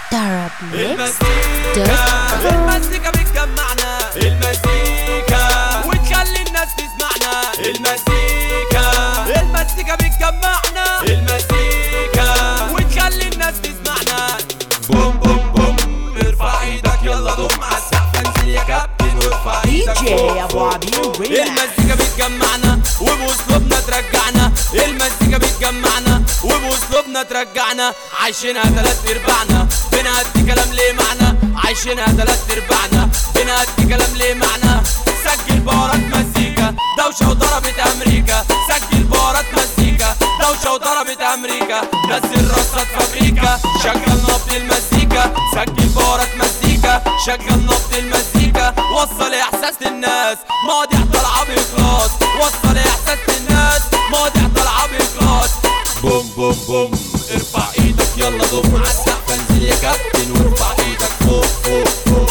Darab Mix المزيكا المزيكا بتجمعنا المزيكا وتخلي الناس تسمعنا المزيكا المزيكا بتجمعنا المزيكا وتخلي الناس تسمعنا بوم بوم بوم ارفع ايدك يلا ضم على السقف انزل يا كابتن وارفع ايدك DJ فوق أبو فوق عبير فوق. ريماكس. المزيكا بتجمعنا وباسلوبنا ترجعنا المزيكا بتجمعنا وباسلوبنا ترجعنا عايشينها تلات ارباعنا بنأدي كلام ليه معنى عايشينها تلات ارباعنا بنأدي كلام ليه معنى سجل بارات مزيكا دوشة وضربت امريكا سجل بارات مزيكا دوشة وضربت امريكا نزل رصة فابريكا شغل نبض المزيكا سجل بارات مزيكا شغل نبض المزيكا وصل احساس للناس مواضيع طالعه باخلاص وصل احساس للناس مواضيع طالعه باخلاص بوم بوم بوم ارفع ايدك يلا ضم على السقف انزل يا كابتن وارفع ايدك فوق فوق فوق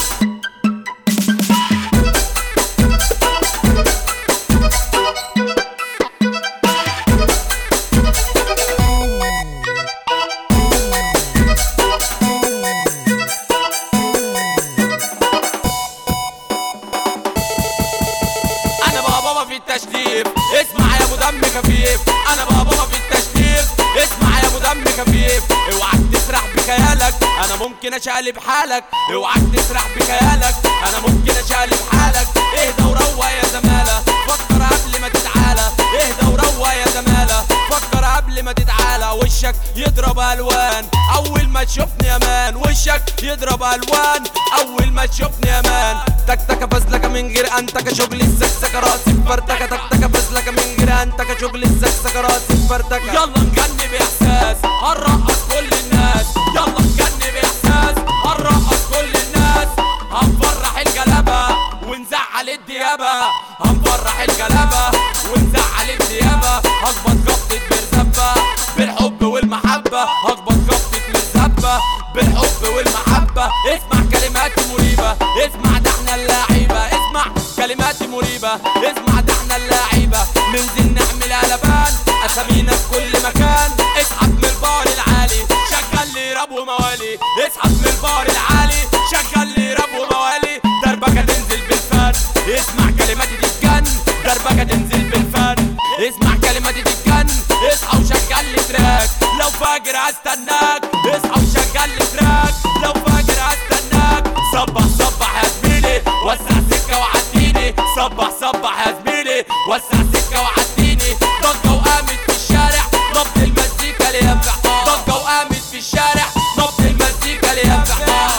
انا بقى بابا في التشريف اسمع يا ابو دم خفيف انا بقى بابا في التشريف اسمع يا ابو دم خفيف اوعك تسرح بخيالك انا ممكن اشقلب حالك اوعك تسرح بخيالك انا ممكن اشقلب حالك اهدى وروق يا زمالة فكر قبل ما تتعالى اهدى وروق يا زمالة فكر قبل ما تتعالى وشك يضرب الوان اول ما تشوفني يا مان وشك يضرب الوان اول ما تشوفني يا مان تك تك فزلك من غير انتك شغل السكسكه راسي فرتكه تك تك فزلك من غير انتك شغل السكسكه راسي فرتكه يلا نغني باحساس هنرقص كل الناس يلا نغني باحساس هنرقص كل الناس هنفرح الجلابه ونزعل الديابه هنفرح الجلابه ونزعل الديابه هخبط خبطة مرزبة بالحب والمحبة هخبط خبطة مرزبة بالحب والمحبة اسمع كلماتي مريبة اسمع ده احنا اللعيبة اسمع كلماتي مريبة اسمع ده احنا اللعيبة ننزل نعمل قلبان اسامينا في كل مكان اسحب من البار العالي شغل لي راب وموالي اسحب من البار العالي شغل لي راب وموالي دربكة تنزل بالفن اسمع كلماتي تتجن دربكة تنزل بالفن اسمع كلماتي تتجن اصحى وشغل لي تراك لو فاجر هستناك اصحى وشغل لي تراك لو فاجر هستناك صبح صبح يا زميلي وسع سكة وعديني صبح صبح يا زميلي وسع سكة وعديني ضجة وقامت في الشارع نبض المزيكا اللي ينفع ضجة وقامت في الشارع نبض المزيكا اللي ينفع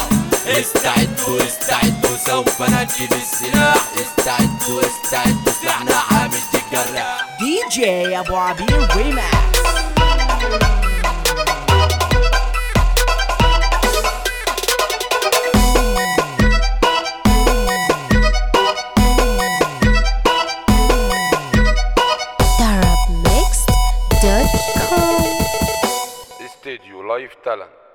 استعدوا استعدوا سوف نجيب السلاح استعدوا استعدوا سلاحنا عامل تتجرح DJ أبو عبير ريماكس darabmixed.com استديو لايف تالنت